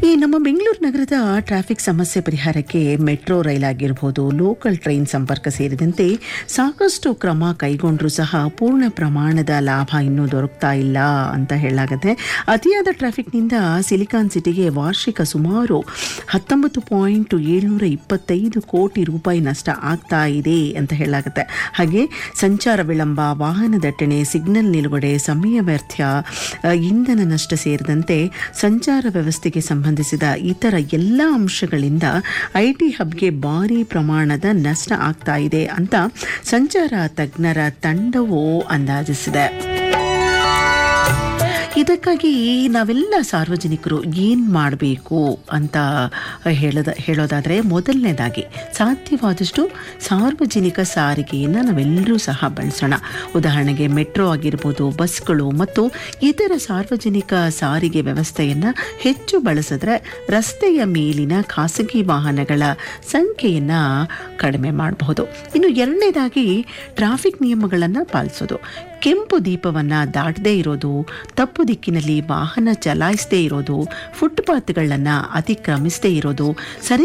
ಈ ನಮ್ಮ ಬೆಂಗಳೂರು ನಗರದ ಟ್ರಾಫಿಕ್ ಸಮಸ್ಯೆ ಪರಿಹಾರಕ್ಕೆ ಮೆಟ್ರೋ ರೈಲ್ ಆಗಿರ್ಬೋದು ಲೋಕಲ್ ಟ್ರೈನ್ ಸಂಪರ್ಕ ಸೇರಿದಂತೆ ಸಾಕಷ್ಟು ಕ್ರಮ ಕೈಗೊಂಡ್ರೂ ಸಹ ಪೂರ್ಣ ಪ್ರಮಾಣದ ಲಾಭ ಇನ್ನೂ ದೊರಕ್ತಾ ಇಲ್ಲ ಅಂತ ಹೇಳಲಾಗುತ್ತೆ ಅತಿಯಾದ ಟ್ರಾಫಿಕ್ನಿಂದ ಸಿಲಿಕಾನ್ ಸಿಟಿಗೆ ವಾರ್ಷಿಕ ಸುಮಾರು ಹತ್ತೊಂಬತ್ತು ಪಾಯಿಂಟ್ ಏಳ್ನೂರ ಇಪ್ಪತ್ತೈದು ಕೋಟಿ ರೂಪಾಯಿ ನಷ್ಟ ಆಗ್ತಾ ಇದೆ ಅಂತ ಹೇಳಲಾಗುತ್ತೆ ಹಾಗೆ ಸಂಚಾರ ವಿಳಂಬ ವಾಹನ ದಟ್ಟಣೆ ಸಿಗ್ನಲ್ ನಿಲುಗಡೆ ಸಮಯ ವ್ಯರ್ಥ ಆ, ಇಂಧನ ನಷ್ಟ ಸೇರಿದಂತೆ ಸಂಚಾರ ವ್ಯವಸ್ಥೆಗೆ ಸಂಬಂಧಿಸಿದ ಇತರ ಎಲ್ಲ ಅಂಶಗಳಿಂದ ಐ ಟಿ ಹಬ್ಗೆ ಭಾರಿ ಪ್ರಮಾಣದ ನಷ್ಟ ಆಗ್ತಾ ಇದೆ ಅಂತ ಸಂಚಾರ ತಜ್ಞರ ತಂಡವು ಅಂದಾಜಿಸಿದೆ ಇದಕ್ಕಾಗಿ ನಾವೆಲ್ಲ ಸಾರ್ವಜನಿಕರು ಏನು ಮಾಡಬೇಕು ಅಂತ ಹೇಳೋದ ಹೇಳೋದಾದರೆ ಮೊದಲನೇದಾಗಿ ಸಾಧ್ಯವಾದಷ್ಟು ಸಾರ್ವಜನಿಕ ಸಾರಿಗೆಯನ್ನು ನಾವೆಲ್ಲರೂ ಸಹ ಬಳಸೋಣ ಉದಾಹರಣೆಗೆ ಮೆಟ್ರೋ ಆಗಿರ್ಬೋದು ಬಸ್ಗಳು ಮತ್ತು ಇತರ ಸಾರ್ವಜನಿಕ ಸಾರಿಗೆ ವ್ಯವಸ್ಥೆಯನ್ನು ಹೆಚ್ಚು ಬಳಸಿದ್ರೆ ರಸ್ತೆಯ ಮೇಲಿನ ಖಾಸಗಿ ವಾಹನಗಳ ಸಂಖ್ಯೆಯನ್ನು ಕಡಿಮೆ ಮಾಡಬಹುದು ಇನ್ನು ಎರಡನೇದಾಗಿ ಟ್ರಾಫಿಕ್ ನಿಯಮಗಳನ್ನು ಪಾಲಿಸೋದು ಕೆಂಪು ದೀಪವನ್ನು ದಾಟದೇ ಇರೋದು ತಪ್ಪು ದಿಕ್ಕಿನಲ್ಲಿ ವಾಹನ ಚಲಾಯಿಸದೇ ಇರೋದು ಫುಟ್ಪಾತ್ಗಳನ್ನು ಅತಿಕ್ರಮಿಸದೇ ಇರೋದು ಸರಿ